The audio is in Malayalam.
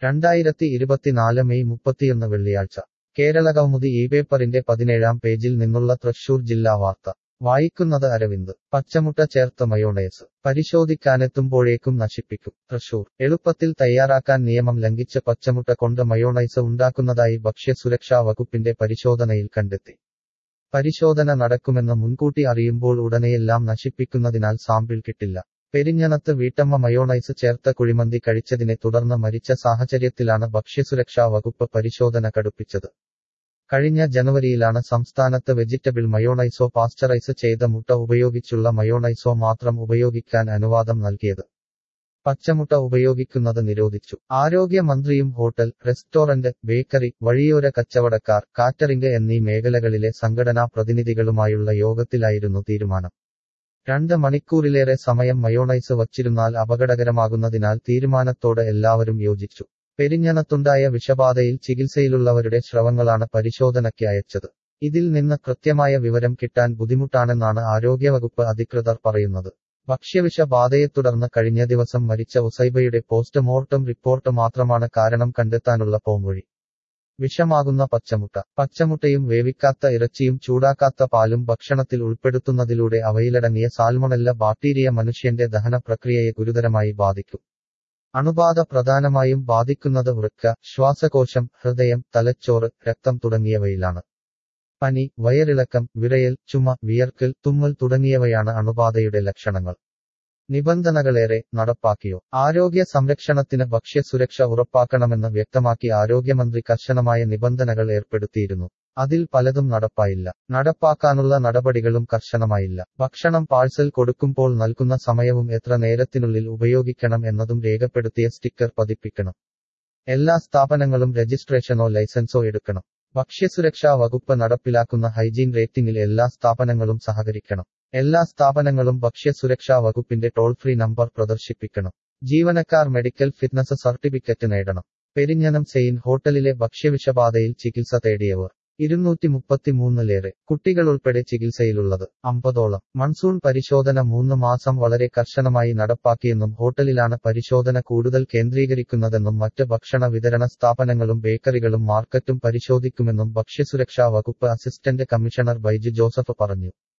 രണ്ടായിരത്തി ഇരുപത്തിനാല് മെയ് മുപ്പത്തിയൊന്ന് വെള്ളിയാഴ്ച കേരള കൗമുദി ഈ പേപ്പറിന്റെ പതിനേഴാം പേജിൽ നിന്നുള്ള തൃശൂർ ജില്ലാ വാർത്ത വായിക്കുന്നത് അരവിന്ദ് പച്ചമുട്ട ചേർത്ത മയോണൈസ് പരിശോധിക്കാനെത്തുമ്പോഴേക്കും നശിപ്പിക്കും തൃശൂർ എളുപ്പത്തിൽ തയ്യാറാക്കാൻ നിയമം ലംഘിച്ച് പച്ചമുട്ട കൊണ്ട് മയോണൈസ് ഉണ്ടാക്കുന്നതായി ഭക്ഷ്യസുരക്ഷാ വകുപ്പിന്റെ പരിശോധനയിൽ കണ്ടെത്തി പരിശോധന നടക്കുമെന്ന് മുൻകൂട്ടി അറിയുമ്പോൾ ഉടനെയെല്ലാം നശിപ്പിക്കുന്നതിനാൽ സാമ്പിൾ കിട്ടില്ല പെരിഞ്ഞനത്ത് വീട്ടമ്മ മയോണൈസ് ചേർത്ത കുഴിമന്തി കഴിച്ചതിനെ തുടർന്ന് മരിച്ച സാഹചര്യത്തിലാണ് ഭക്ഷ്യസുരക്ഷാ വകുപ്പ് പരിശോധന കടുപ്പിച്ചത് കഴിഞ്ഞ ജനുവരിയിലാണ് സംസ്ഥാനത്ത് വെജിറ്റബിൾ മയോണൈസോ പാസ്ചറൈസ് ചെയ്ത മുട്ട ഉപയോഗിച്ചുള്ള മയോണൈസോ മാത്രം ഉപയോഗിക്കാൻ അനുവാദം നൽകിയത് പച്ചമുട്ട ഉപയോഗിക്കുന്നത് നിരോധിച്ചു ആരോഗ്യമന്ത്രിയും ഹോട്ടൽ റെസ്റ്റോറന്റ് ബേക്കറി വഴിയോര കച്ചവടക്കാർ കാറ്ററിംഗ് എന്നീ മേഖലകളിലെ സംഘടനാ പ്രതിനിധികളുമായുള്ള യോഗത്തിലായിരുന്നു തീരുമാനം രണ്ട് മണിക്കൂറിലേറെ സമയം മയോണൈസ് വച്ചിരുന്നാൽ അപകടകരമാകുന്നതിനാൽ തീരുമാനത്തോട് എല്ലാവരും യോജിച്ചു പെരിഞ്ഞനത്തുണ്ടായ വിഷബാധയിൽ ചികിത്സയിലുള്ളവരുടെ ശ്രവങ്ങളാണ് പരിശോധനയ്ക്ക് അയച്ചത് ഇതിൽ നിന്ന് കൃത്യമായ വിവരം കിട്ടാൻ ബുദ്ധിമുട്ടാണെന്നാണ് ആരോഗ്യവകുപ്പ് അധികൃതർ പറയുന്നത് ഭക്ഷ്യവിഷബാധയെ തുടർന്ന് കഴിഞ്ഞ ദിവസം മരിച്ച ഉസൈബയുടെ പോസ്റ്റ്മോർട്ടം റിപ്പോർട്ട് മാത്രമാണ് കാരണം കണ്ടെത്താനുള്ള പോംവഴി വിഷമാകുന്ന പച്ചമുട്ട പച്ചമുട്ടയും വേവിക്കാത്ത ഇറച്ചിയും ചൂടാക്കാത്ത പാലും ഭക്ഷണത്തിൽ ഉൾപ്പെടുത്തുന്നതിലൂടെ അവയിലടങ്ങിയ സാൽമൊണല്ല ബാക്ടീരിയ മനുഷ്യന്റെ ദഹന പ്രക്രിയയെ ഗുരുതരമായി ബാധിക്കും അണുബാധ പ്രധാനമായും ബാധിക്കുന്നത് വൃക്ക ശ്വാസകോശം ഹൃദയം തലച്ചോറ് രക്തം തുടങ്ങിയവയിലാണ് പനി വയറിളക്കം വിറയൽ ചുമ വിയർക്കൽ തുമ്മൽ തുടങ്ങിയവയാണ് അണുബാധയുടെ ലക്ഷണങ്ങൾ നിബന്ധനകളേറെ നടപ്പാക്കിയോ ആരോഗ്യ സംരക്ഷണത്തിന് ഭക്ഷ്യസുരക്ഷ ഉറപ്പാക്കണമെന്ന് വ്യക്തമാക്കി ആരോഗ്യമന്ത്രി കർശനമായ നിബന്ധനകൾ ഏർപ്പെടുത്തിയിരുന്നു അതിൽ പലതും നടപ്പായില്ല നടപ്പാക്കാനുള്ള നടപടികളും കർശനമായില്ല ഭക്ഷണം പാഴ്സൽ കൊടുക്കുമ്പോൾ നൽകുന്ന സമയവും എത്ര നേരത്തിനുള്ളിൽ ഉപയോഗിക്കണം എന്നതും രേഖപ്പെടുത്തിയ സ്റ്റിക്കർ പതിപ്പിക്കണം എല്ലാ സ്ഥാപനങ്ങളും രജിസ്ട്രേഷനോ ലൈസൻസോ എടുക്കണം ഭക്ഷ്യസുരക്ഷാ വകുപ്പ് നടപ്പിലാക്കുന്ന ഹൈജീൻ റേറ്റിംഗിൽ എല്ലാ സ്ഥാപനങ്ങളും സഹകരിക്കണം എല്ലാ സ്ഥാപനങ്ങളും ഭക്ഷ്യസുരക്ഷാ വകുപ്പിന്റെ ടോൾ ഫ്രീ നമ്പർ പ്രദർശിപ്പിക്കണം ജീവനക്കാർ മെഡിക്കൽ ഫിറ്റ്നസ് സർട്ടിഫിക്കറ്റ് നേടണം പെരിഞ്ഞനം സെയിൻ ഹോട്ടലിലെ ഭക്ഷ്യവിഷബാധയിൽ ചികിത്സ തേടിയവർ ഇരുന്നൂറ്റി മുപ്പത്തിമൂന്നിലേറെ കുട്ടികളുൾപ്പെടെ ചികിത്സയിലുള്ളത് അമ്പതോളം മൺസൂൺ പരിശോധന മൂന്ന് മാസം വളരെ കർശനമായി നടപ്പാക്കിയെന്നും ഹോട്ടലിലാണ് പരിശോധന കൂടുതൽ കേന്ദ്രീകരിക്കുന്നതെന്നും മറ്റ് ഭക്ഷണ വിതരണ സ്ഥാപനങ്ങളും ബേക്കറികളും മാർക്കറ്റും പരിശോധിക്കുമെന്നും ഭക്ഷ്യസുരക്ഷാ വകുപ്പ് അസിസ്റ്റന്റ് കമ്മീഷണർ ബൈജു ജോസഫ് പറഞ്ഞു